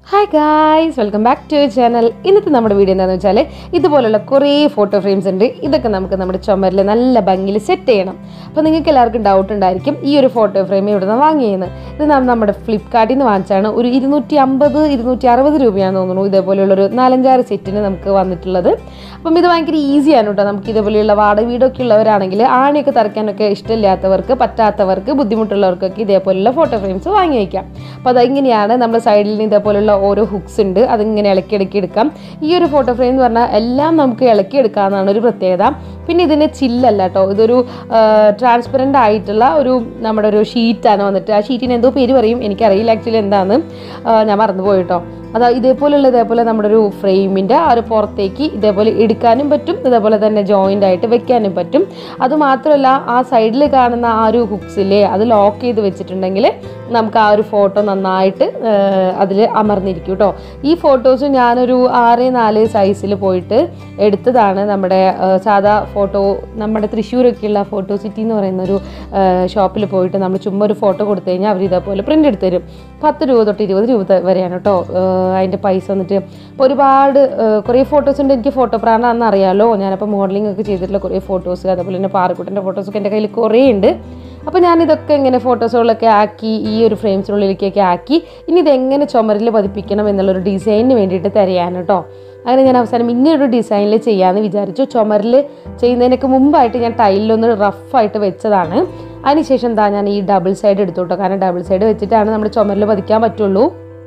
hi guys welcome back to channel ഇന്നത്തെ നമ്മുടെ video എന്താണെന്ന് വെച്ചാൽ ഇതുപോലുള്ള കുറേ ഫോട്ടോ ഫ്രെയിംസ് ഉണ്ട് ഇതൊക്കെ നമുക്ക് നമ്മുടെ ചുമരിൽ നല്ല ഭംഗിയിൽ സെറ്റ് ചെയ്യണം അപ്പോൾ നിങ്ങൾക്ക് എല്ലാവർക്കും ഡൗട്ട് ഉണ്ടായിരിക്കും ഈ ഒരു ഫോട്ടോ ഫ്രെയിം ഇവിടെ നിന്ന് വാങ്ങിയെന്ന് ഇത് നാം നമ്മുടെ ഫ്ലിപ്കാർട്ടിൽ നിന്ന് വാങ്ങിച്ചാണ് ഒരു ഇരുന്നൂറ്റി അമ്പത് ഇരുന്നൂറ്റി അറുപത് രൂപയാണെന്ന് തോന്നുന്നു ഇതേപോലെയുള്ളൊരു നാലഞ്ചാറ് സെറ്റിന് നമുക്ക് വന്നിട്ടുള്ളത് അപ്പം ഇത് ഭയങ്കര ഈസിയാണ് കേട്ടോ നമുക്ക് ഇതേപോലെയുള്ള വാടക വീടൊക്കെ ഉള്ളവരാണെങ്കിൽ ആണിയൊക്കെ തറയ്ക്കാനൊക്കെ ഇഷ്ടമില്ലാത്തവർക്ക് പറ്റാത്തവർക്ക് ബുദ്ധിമുട്ടുള്ളവർക്കൊക്കെ ഇതേപോലെയുള്ള ഫോട്ടോ ഫ്രെയിംസ് വാങ്ങി വയ്ക്കാം അപ്പോൾ അതിങ്ങനെയാണ് നമ്മുടെ സൈഡിൽ നിന്ന് ഇതേപോലെയുള്ള ഓരോ ഹുക്സ് ഉണ്ട് അതിങ്ങനെ ഇളക്കി ഇളക്കി എടുക്കാം ഈ ഒരു ഫോട്ടോ ഫ്രെയിം എന്ന് പറഞ്ഞാൽ എല്ലാം നമുക്ക് ഇളക്കി എടുക്കാമെന്നാണ് ഒരു പ്രത്യേകത പിന്നെ ഇതിന് ചില്ലല്ല കേട്ടോ ഇതൊരു ട്രാൻസ്പെറൻ്റ് ആയിട്ടുള്ള ഒരു നമ്മുടെ ഒരു ഷീറ്റാണ് വന്നിട്ട് ആ ഷീറ്റിന് എന്തോ പേര് പറയും എനിക്കറിയില്ല ആക്ച്വലി എന്താണെന്ന് ആ, ഞാൻ മറന്നുപോയി കേട്ടോ അതാ ഇതേപോലെയുള്ള ഇതേപോലെ നമ്മുടെ ഒരു ഫ്രെയിമിൻ്റെ ആ ഒരു പുറത്തേക്ക് ഇതേപോലെ എടുക്കാനും പറ്റും ഇതേപോലെ തന്നെ ജോയിൻ്റ് ആയിട്ട് വെക്കാനും പറ്റും അത് മാത്രമല്ല ആ സൈഡിൽ കാണുന്ന ആ ഒരു ഹുക്സില്ലേ അത് ലോക്ക് ചെയ്ത് വെച്ചിട്ടുണ്ടെങ്കിൽ നമുക്ക് ആ ഒരു ഫോട്ടോ നന്നായിട്ട് അതിൽ അമർന്നിരിക്കും കേട്ടോ ഈ ഫോട്ടോസ് ഞാനൊരു ആറ് നാല് സൈസിൽ പോയിട്ട് എടുത്തതാണ് നമ്മുടെ ആ, സാധാ ഫോട്ടോ നമ്മുടെ തൃശ്ശൂരൊക്കെയുള്ള ഫോട്ടോ സിറ്റി എന്ന് പറയുന്ന ഒരു ഷോപ്പിൽ പോയിട്ട് നമ്മൾ ചുമ്മാ ഒരു ഫോട്ടോ കൊടുത്തു കഴിഞ്ഞാൽ അവർ ഇതേപോലെ പ്രിൻ്റ് എടുത്ത് തരും പത്ത് രൂപ തൊട്ട് ഇരുപത് രൂപ ത- വരെയാണ് കേട്ടോ അതിൻ്റെ പൈസ വന്നിട്ട് അപ്പോൾ ഒരുപാട് ആ, കുറേ ഫോട്ടോസ് ഉണ്ട് എനിക്ക് ഫോട്ടോ പ്രാണെന്ന് അറിയാമല്ലോ ഞാനപ്പോൾ മോഡലിംഗ് ഒക്കെ ചെയ്തിട്ടുള്ള കുറേ ഫോട്ടോസ് അതേപോലെ തന്നെ പാറക്കുട്ടൻ്റെ ഫോട്ടോസൊക്കെ എൻ്റെ കയ്യിൽ കുറേ ഉണ്ട് അപ്പോൾ ഞാനിതൊക്കെ ഇങ്ങനെ ഫോട്ടോസുകളൊക്കെ ആക്കി ഈ ഒരു ഫ്രെയിംസിനുള്ളിലേക്കൊക്കെ ആക്കി ഇനി ഇതെങ്ങനെ ചുമരിൽ പതിപ്പിക്കണം എന്നുള്ളൊരു ഡിസൈനിന് വേണ്ടിയിട്ട് തരയാണ് കേട്ടോ അങ്ങനെ ഞാൻ അവസാനം ഇങ്ങനൊരു ഡിസൈനിൽ ചെയ്യാമെന്ന് വിചാരിച്ചു ചുമരിൽ ചെയ്യുന്നതിനൊക്കെ മുമ്പായിട്ട് ഞാൻ ടൈലിലൊന്ന് റഫായിട്ട് വെച്ചതാണ് അതിനുശേഷം എന്താ ഞാൻ ഈ ഡബിൾ സൈഡ് എടുത്തു കേട്ടോ കാരണം ഡബിൾ സൈഡ് വെച്ചിട്ടാണ് നമ്മുടെ ചുമരിൽ പതിക്കാൻ പറ്റുള്ളൂ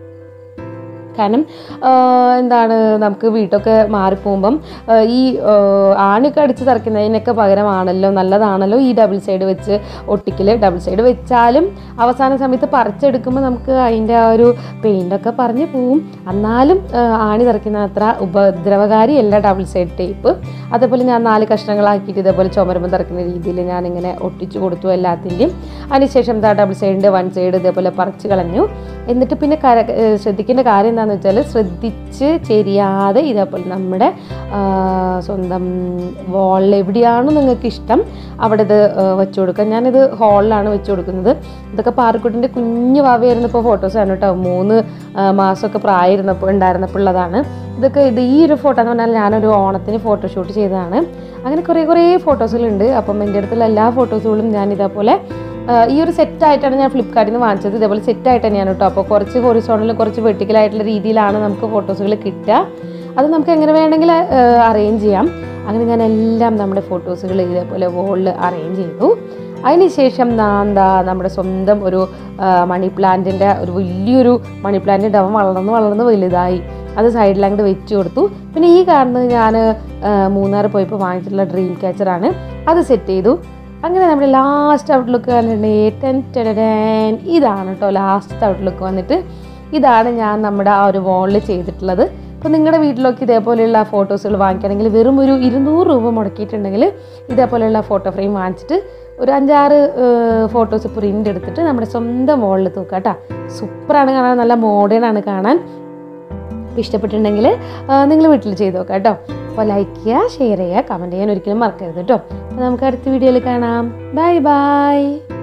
കാരണം ആ, എന്താണ് നമുക്ക് വീട്ടൊക്കെ മാറിപ്പോകുമ്പം ആ, ഈ ആ, ആണിയൊക്കെ അടിച്ച് തറയ്ക്കുന്നതിനൊക്കെ പകരമാണല്ലോ നല്ലതാണല്ലോ ഈ ഡബിൾ സൈഡ് വെച്ച് ഒട്ടിക്കൽ ഡബിൾ സൈഡ് വെച്ചാലും അവസാന സമയത്ത് പറിച്ചെടുക്കുമ്പോൾ നമുക്ക് അതിൻ്റെ ആ ഒരു പെയിൻ്റൊക്കെ പറഞ്ഞു പോവും എന്നാലും ആ, ആണി തറയ്ക്കുന്ന അത്ര ഉപദ്രവകാരിയല്ല ഡബിൾ സൈഡ് ടേപ്പ് അതേപോലെ ഞാൻ നാല് കഷ്ണങ്ങളാക്കിയിട്ട് ഇതേപോലെ ചുമരുമ്പോൾ തറക്കുന്ന രീതിയിൽ ഞാനിങ്ങനെ ഒട്ടിച്ചു കൊടുത്തു എല്ലാത്തിൻ്റെയും അതിനുശേഷം എന്താ ഡബിൾ സൈഡിൻ്റെ വൺ സൈഡ് ഇതേപോലെ പറിച്ച് കളഞ്ഞു എന്നിട്ട് പിന്നെ കര ഏഹ് ശ്രദ്ധിക്കേണ്ട കാര്യം എന്താണെന്ന് വെച്ചാൽ ശ്രദ്ധിച്ച് ചെരിയാതെ ഇതേപോലെ നമ്മുടെ ആ, സ്വന്തം വാളിൽ എവിടെയാണോ നിങ്ങൾക്ക് ഇഷ്ടം അവിടെ ഇത് ഏഹ് വെച്ച് കൊടുക്കുക ഞാനിത് ഹാളിലാണ് വെച്ച് കൊടുക്കുന്നത് ഇതൊക്കെ പാറക്കുട്ടിൻ്റെ കുഞ്ഞു വാവയായിരുന്നപ്പോൾ ഫോട്ടോസാണ് കേട്ടോ മൂന്ന് ആ, മാസമൊക്കെ പ്രായമായിരുന്നപ്പോൾ ഉണ്ടായിരുന്നപ്പോൾ ഉള്ളതാണ് ഇതൊക്കെ ഇത് ഈ ഒരു ഫോട്ടോ എന്ന് പറഞ്ഞാൽ ഞാനൊരു ഓണത്തിന് ഫോട്ടോഷൂട്ട് ചെയ്തതാണ് അങ്ങനെ കുറേ കുറേ ഫോട്ടോസുകളുണ്ട് അപ്പം എൻ്റെ അടുത്തുള്ള എല്ലാ ഫോട്ടോസുകളും ഞാൻ ഇതേപോലെ ആ, ഈ ഒരു സെറ്റായിട്ടാണ് ഞാൻ ഫ്ലിപ്കാർട്ടിൽ നിന്ന് വാങ്ങിച്ചത് ഇതേപോലെ സെറ്റായിട്ട് തന്നെയാണ് കേട്ടോ അപ്പോൾ കുറച്ച് ഹൊറിസോണിലും കുറച്ച് വെർട്ടിക്കലായിട്ടുള്ള രീതിയിലാണ് നമുക്ക് ഫോട്ടോസുകൾ കിട്ടുക അത് നമുക്ക് എങ്ങനെ വേണമെങ്കിൽ അറേഞ്ച് ചെയ്യാം അങ്ങനെ ഞാൻ എല്ലാം നമ്മുടെ ഫോട്ടോസുകൾ ഇതേപോലെ വോളിൽ അറേഞ്ച് ചെയ്തു അതിനുശേഷം ഞാൻ എന്താ നമ്മുടെ സ്വന്തം ഒരു ആ, മണി പ്ലാന്റിൻ്റെ ഒരു വലിയൊരു മണി പ്ലാന്റിൻ്റെ അവൻ വളർന്ന് വളർന്ന് വലുതായി അത് സൈഡിലങ്ങോട്ട് വെച്ച് കൊടുത്തു പിന്നെ ഈ കാണുന്നത് ഞാൻ മൂന്നാർ പോയപ്പോൾ വാങ്ങിച്ചിട്ടുള്ള ഡ്രീം ക്യാച്ചറാണ് അത് സെറ്റ് ചെയ്തു അങ്ങനെ നമ്മുടെ ലാസ്റ്റ് ഔട്ട്ലുക്ക് കണ്ടിട്ടുണ്ടെങ്കിൽ ടെൻ ടെൻ ഇതാണ് കേട്ടോ ലാസ്റ്റ് ഔട്ട്ലുക്ക് വന്നിട്ട് ഇതാണ് ഞാൻ നമ്മുടെ ആ ഒരു വാളിൽ ചെയ്തിട്ടുള്ളത് അപ്പോൾ നിങ്ങളുടെ വീട്ടിലൊക്കെ ഇതേപോലെയുള്ള ഫോട്ടോസുകൾ വാങ്ങിക്കുകയാണെങ്കിൽ വെറും ഒരു ഇരുന്നൂറ് രൂപ മുടക്കിയിട്ടുണ്ടെങ്കിൽ ഇതേപോലെയുള്ള ഫോട്ടോ ഫ്രെയിം വാങ്ങിച്ചിട്ട് ഒരു അഞ്ചാറ് ഫോട്ടോസ് പ്രിൻ്റ് എടുത്തിട്ട് നമ്മുടെ സ്വന്തം വാളിൽ തൂക്കുക കേട്ടോ സൂപ്പറാണ് കാണാൻ നല്ല മോഡേൺ ആണ് കാണാൻ അപ്പോൾ ഇഷ്ടപ്പെട്ടിട്ടുണ്ടെങ്കിൽ നിങ്ങൾ വീട്ടിൽ ചെയ്ത് നോക്കാം കേട്ടോ അപ്പോൾ ലൈക്ക് ചെയ്യുക ഷെയർ ചെയ്യുക കമൻറ്റ് ചെയ്യാൻ ഒരിക്കലും മറക്കരുത് കേട്ടോ അപ്പോൾ നമുക്ക് അടുത്ത വീഡിയോയിൽ കാണാം ബൈ ബൈ